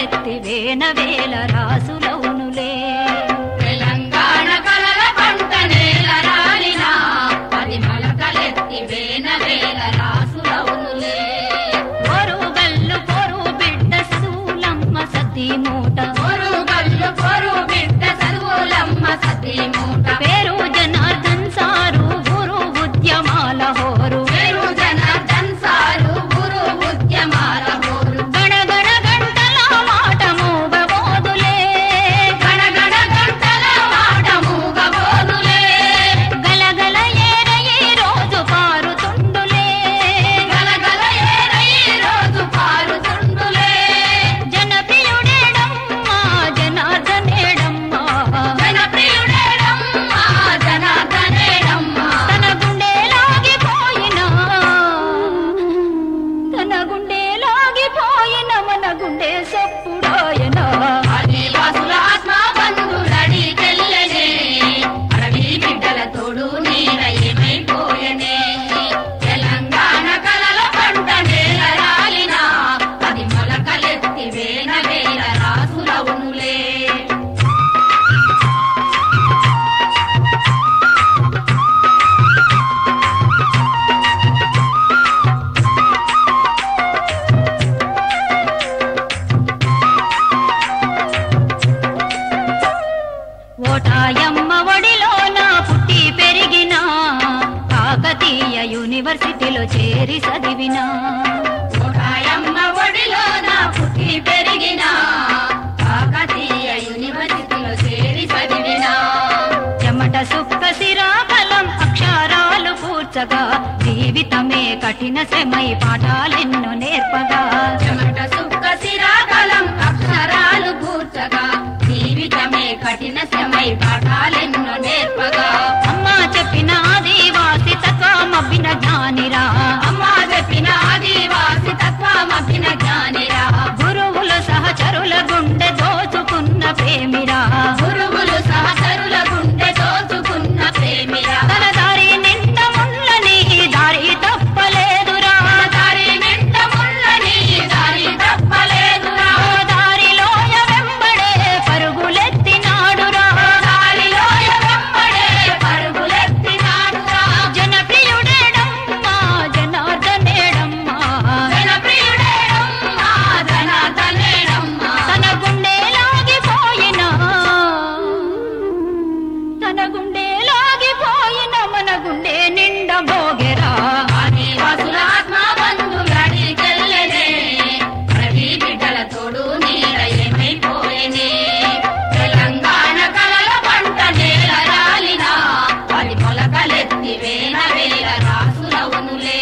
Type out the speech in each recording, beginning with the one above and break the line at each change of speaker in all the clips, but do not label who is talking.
మొలకలెత్తి వేన వేల రాసులవునులే
తెలంగాణ కలల పంట నేల రాలినా పది మొలకలెత్తి వేన వేల రాసులవునులే
పొరుగల్లు పొరు బిడ్డ సూలమ్మ సతీ మూట
పొరు గల్లు పొరు బిడ్డ చదువులమ్మ సతీ మూట
పేరు జనార్దన్ సారు గురు ఉద్యమాల హోరు
పేరు జనార్దన్ సారు గురు ఉద్యమాల హోరు
గణగణ గంటల మాట మూగబోదులే
గణగణ గంటల మాట మూగబోదులే
గలగల ఏర ఈ రోజు పారుతుండులే
గలగల ఏరై రోజు పారుతుండులే
జనప్రియుడేడమ్మా జనార్దనేడమ్మా
జనప్రియుడేడమ్మా జనార్దనేడమ్మా
తన గుండె లాగిపోయిన తన గుండె లాగిపోయిన మన గుండె సప్పుడాయన
ఆదివాసుల ఆత్మ బంధురడికెళ్ళనే అడవి బిడ్డల తోడు నీడ ఏమైపోయనే తెలంగాణ కలల పంట నేల రాలినా అది మొలకలెత్తి వేల వేల రాసులవునులే
ఓటాయమ్మ ఒడిలోన పుట్టి పెరిగిన కాకతీయ యూనివర్సిటీలో చేరి చదివినా
ఒకయమ్మ ఒడిలో నా పుట్టి పెరిగిన కాకతీయ యూనివర్సిటీలో చేరి చదివినా
చెమట సుక్క సిరాకలం అక్షరాలు కూర్చగా జీవితమే కఠిన శ్రమై పాఠాలెన్నో నేర్పగా
చెమట సుక్క సిరాకలం అక్షరాలు కూర్చగా జీవితమే కఠిన శ్రమై పాఠాలెన్నో నేర్పగా
అమ్మా చెప్పిన ఆదివాసి తత్వమబ్బిన జ్ఞానిరా
అమ్మా చెప్పిన ఆదివాసి తత్వమభిన జ్ఞానిరా
గురువులు సహచరుల గుండె దోచుకున్న ప్రేమిరా
గురువులు సహచరుల గుండె దోచుకున్న ప్రేమిరా
తన దారి నిండ ముళ్ళని దారి తప్పలేదురా
దారి నింట ముళ్ళని దారి తప్పలేదురా
ఓ దారిలోయ వెంబడే పరుగులెత్తినాడురా
దారిలో వెంబడే పరుగులెత్తినాడురా
జనప్రియుడేడమ్మా జనార్దనేడమ్మా
జనప్రియుడేడమ్మా జనార్దనేడమ్మా
తన గుండె లాగిపోయిన తన గుండె లాగిపోయిన మన గుండె నిండ భోగెరా
ఆదివాసుల ఆత్మ బంధువులడికెళ్ళనే రవి బిడ్డల తోడు నీడ ఏమైపోయేనే తెలంగాణ కలల పంట నేల రాలినా పది మొలకలెత్తి వేల వేల రాసులవునులే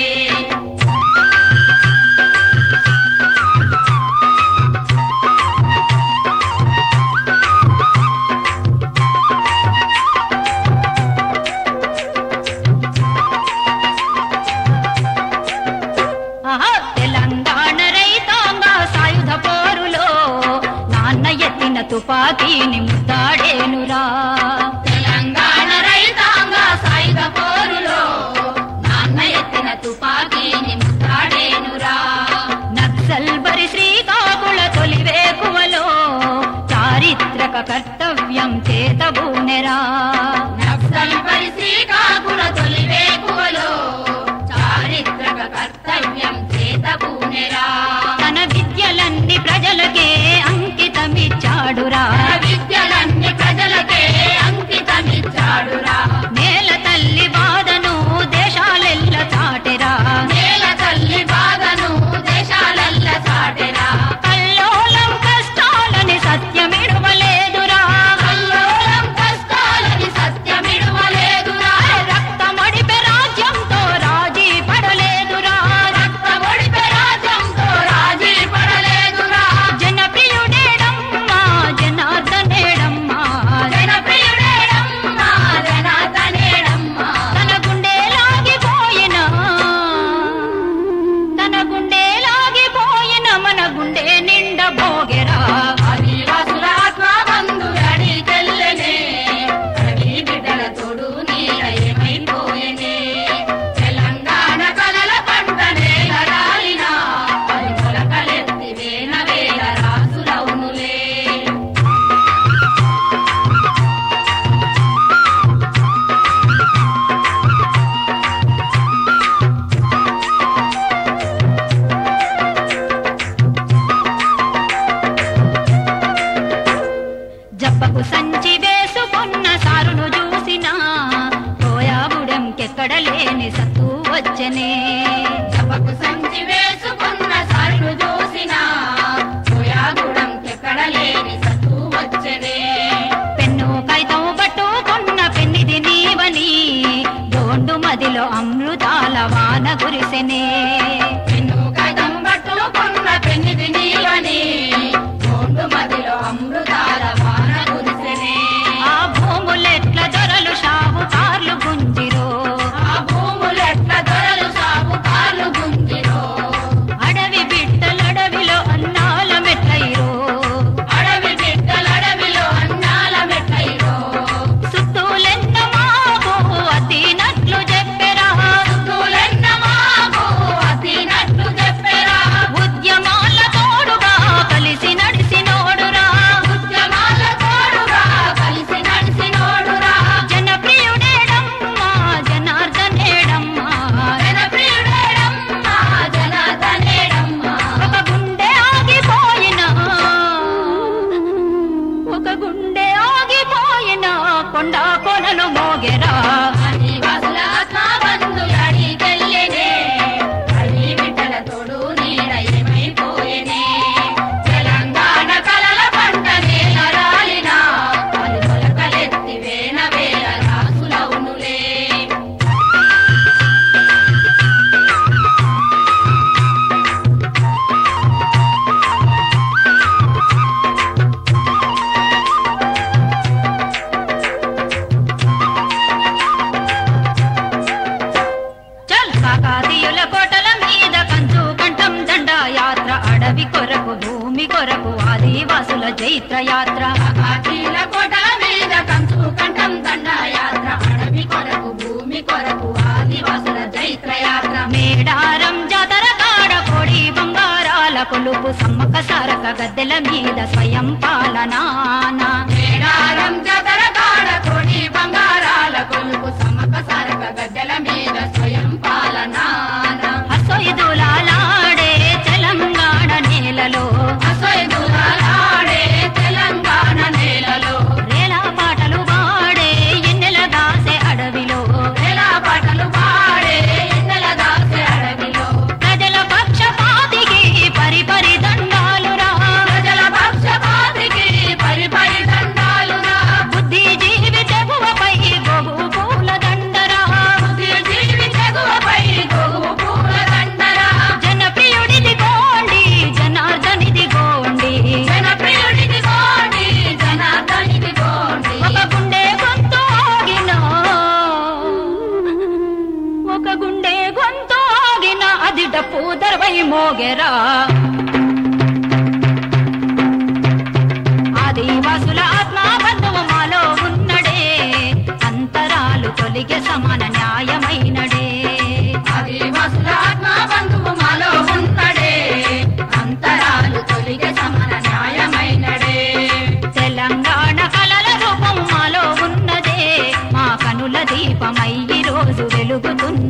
ఆహా తెలంగాణ రైతాంగ సాయుధ పోరులో నాన్న ఎత్తిన తుపాకీని ముద్దాడేనురా
తెలంగాణ రైతాంగ సాయుధ పోరులో నాన్న ఎత్తిన తుపాకీని ముద్దాడేనురా
నక్సల్ బరి శ్రీకాకుళ తొలి వేకువలో చారిత్రక కర్తవ్యం చేతబూనెరా
నక్సల్ పరి శ్రీకాకుళ తొలి వేకువలో చారిత్రక కర్తవ్యం చేతబూనెరా
తన విద్యలన్నీ ప్రజలకే అంకితమిచ్చాడురా
విద్యలన్నీ ప్రజలకే అంకితమిచ్చాడురా
నేల తల్లి బాధను దేశాలెల్ల చాటెరా
నేల తల్లి బాధను దేశాలల్ల చాటెరా
కల్లోలం కష్టాలని సత్యమిడవలేదురా
కల్లోలం కష్టాలని సత్యమిడవలేదురా
రక్తమడిపె రాజ్యంతో రాజీ పడలేదురా
రక్తమొడిపె రాజ్యంతో రాజీ పడలేదురా
జనప్రియుడేడమ్మా జనార్దనేడమ్మా మదిలో అమృతాల వాన కురిసెనే
పెన్ను కాగితం పట్టుకున్న పెన్నిది నీవని గోండు మదిలో అమృతాల వాన కురిసెనే
ఆ భూములెట్ల దొరలు షావుకార్లు గుంజిరో
ఆ భూములెట్ల దొరలు సాగుకార్లు గుంజిరో
అడవి బిడ్డలడవిలో అన్నాల మెట్లయిరో
అడవి బిడ్డలడవిలో అన్నాల మెట్లయిరో
సుత్తూలెన్న మాకు అతినట్లు చెప్పెరా
తులెన్న మాకు అతినట్లు చెప్పెరా
ఉద్యమాల తోడుగా కలిసి నడిసినోడురా
ఉద్యమాల తోడుగా కలిసి నడిసినోడురా
జనప్రియుడేడమ్మా జనార్దనేడమ్మా
జనప్రియుడేడమ్మా జనార్దనేడమ్మా
ఒక గుండె ఆగిపోయిన ఒక గుండె ఆగిపోయిన కొండ కొనలు మోగెరా
ఆదివాసుల ఆత్మబంధుల అడిగెళ్ళెనే. అడవి బిడ్డల తోడు నీడ ఏమైపోయెనే. తెలంగాణ కలల పంట నేల రాలినా, అది మొలకలెత్తి వేల వేల రాసులవునులే.
చల్ కాకాతీయుల కోటల మీద కంచు కంఠం జెండా యాత్ర అడవి కొరకు భూమి కొరకు ఆదివాసుల జైత్ర యాత్ర
కాకీల కోటల మీద కంచు కంఠం దండ యాత్ర అడవి కొరకు భూమి కొరకు ఆదివాసుల జైత్ర యాత్ర
మేడారం జాతర కాడ కోడి బంగారాల కొలుపు సమ్మక సారక గద్దెల మీద స్వయం పాలనానా
మేడారం జాతర కాడ కోడి బంగారాల కొలుపు సమక సరక గద్దెల మీద స్వయం పాలనాన
అసొయిదులాడే తెలంగాణ నేలలో
అసైదులాడే తెలంగాణ నేలలో
రేలా పాటలు పాడే ఎన్నెల దాసే అడవిలో
వేల పాటలు పాడే ఎన్నెల దాసే అడవిలో
ప్రజల పక్షపాతికి పరిపరి దండాలురా
ప్రజల పక్షపాతికి పరి పరి దండాలురా
బుద్ధి జీవి తెగువపై గోగు పూల దండరా
బుద్ధి జీవి తెగువపై గోగు పూల దండరా
జనప్రియుడిది గోండి జనార్దనిది గోండి
జనప్రియుడికి గోండి జనార్దనికి గోండి
ఒక గుండె గొంతు ఆగిన ఒక గుండె గొంతు ఆగిన అది డప్పు దర్వై మోగెరా ఆదివాసుల ఆత్మ బంధువు మాలో ఉన్నడే అంతరాలు తొలిగే సమాన న్యాయమైనడే
ఆదివాసుల ఆత్మ బంధువు మాలో ఉన్నడే అంతరాలు తొలిగే సమన న్యాయమైనడే
తెలంగాణ కలల రూపం మాలో ఉన్నదే మా కనుల దీపమై ఈ రోజు వెలుగుతున్న